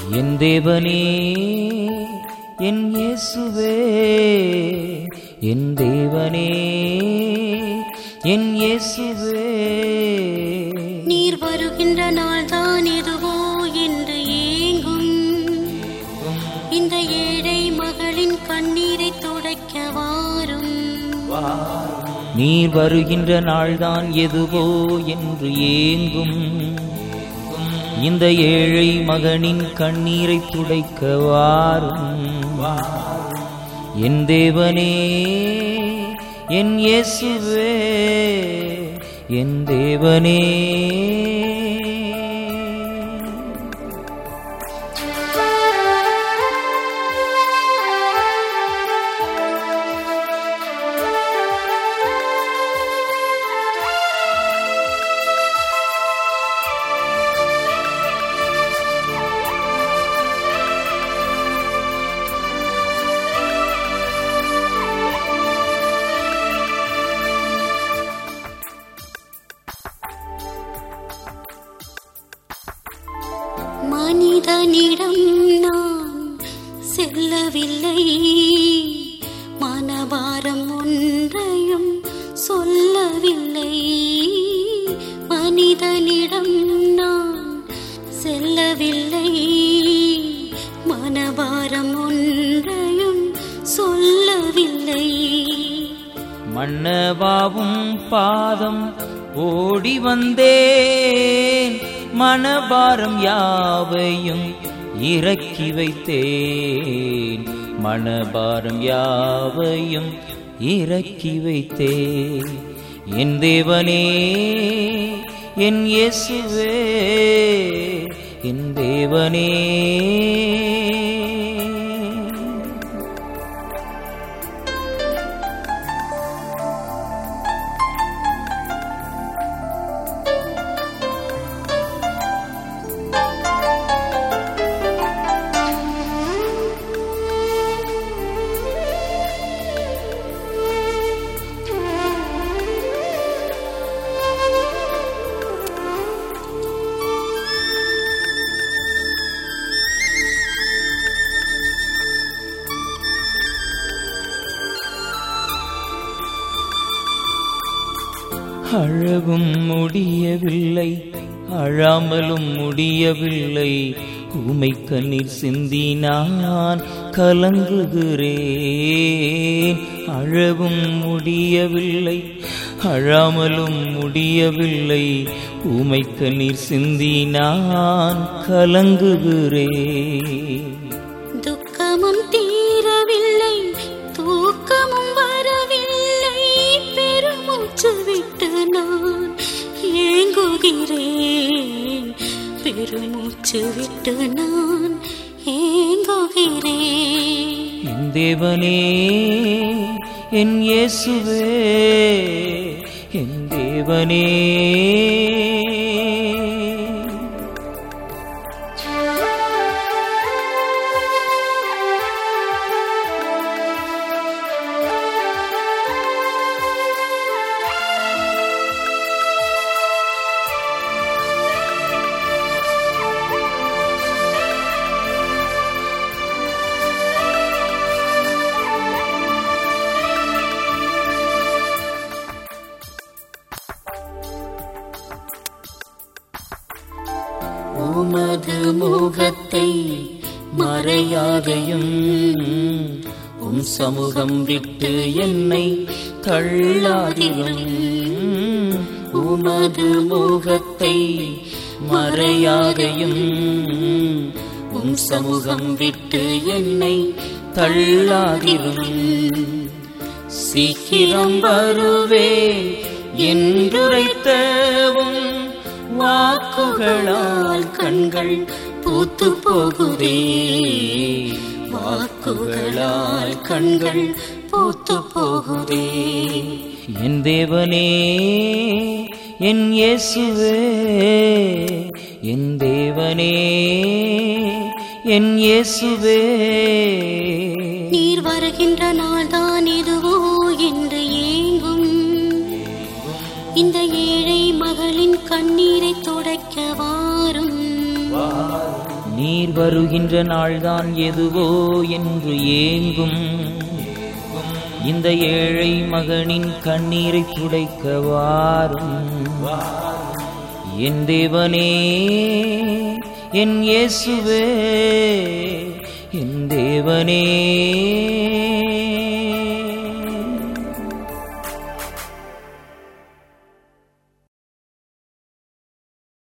என் தேவனே என் இயேசுவே என் தேவனே என் இயேசுவே நீர் வருகின்ற நாள்தான் எதுவோ என்று ஏங்கும் இந்த ஏழை மகளின் கண்ணீரை துடைக்க வாரும் நீர் வருகின்ற நாள்தான் எதுவோ என்று ஏங்கும் இந்த ஏழை மகனின் கண்ணீரை துடைக்க வாரும் என் தேவனே என் இயேசுவே என் தேவனே மனிதனிடம் நான் செல்லவில்லை மனபாரம் ஒன்றையும் சொல்லவில்லை மனிதனிடம் நான் செல்லவில்லை மனபாரம் ஒன்றையும் சொல்லவில்லை மன்னவாவும் பாதம் ஓடி வந்தேன் மனபாரம் யாவையும் இறக்கி வைத்தேன் மனபாரம் யாவையும் இறக்கி வைத்தேன் என் தேவனே என் இயேசுவே என் தேவனே அழவும் முடியவில்லை அழாமலும் முடியவில்லை ஊமை கண்ணீர் சிந்தி நான் கலங்குகிறேன் அழவும் முடியவில்லை அழாமலும் முடியவில்லை ஊமை கண்ணீர் சிந்தி நான் கலங்குகிறேன் துக்கமும் தீரவில்லை தூக்கமும் வரவில்லை பெருமூச்சு விட்டு நான் ஏங்குகிறேன் பெருமூச்சு விட்டு நான் ஏங்குகிறேன் என் தேவனே என் இயேசுவே என் தேவனே உமது முகத்தை மறையாதையும் உம் சமூகம் விட்டு என்னை தள்ளாதிரும் உமது முகத்தை மறையாதையும் உம் சமூகம் விட்டு என்னை தள்ளாதிரும் சீக்கிரம் வருவேன் என்றுரைத்தவும் வாக்குகளால் கண்கள் பூத்து போகுதே வாக்குகளால் கண்கள் பூத்து போகுதே என் தேவனே என் இயேசுவே என் தேவனே என் இயேசுவே நீர் வருகின்ற நாள்தான் இதுவோ என்று ஏங்கும் இந்த ஏழை மகளின் கண்ணீரை துடைக்க வாரும் நீ நீர் வருகின்ற நாள்தான் எதுவோ என்று ஏங்கும் இந்த ஏழை மகனின் கண்ணீரை துடைக்க வாரும் என் தேவனே என் இயேசுவே என் தேவனே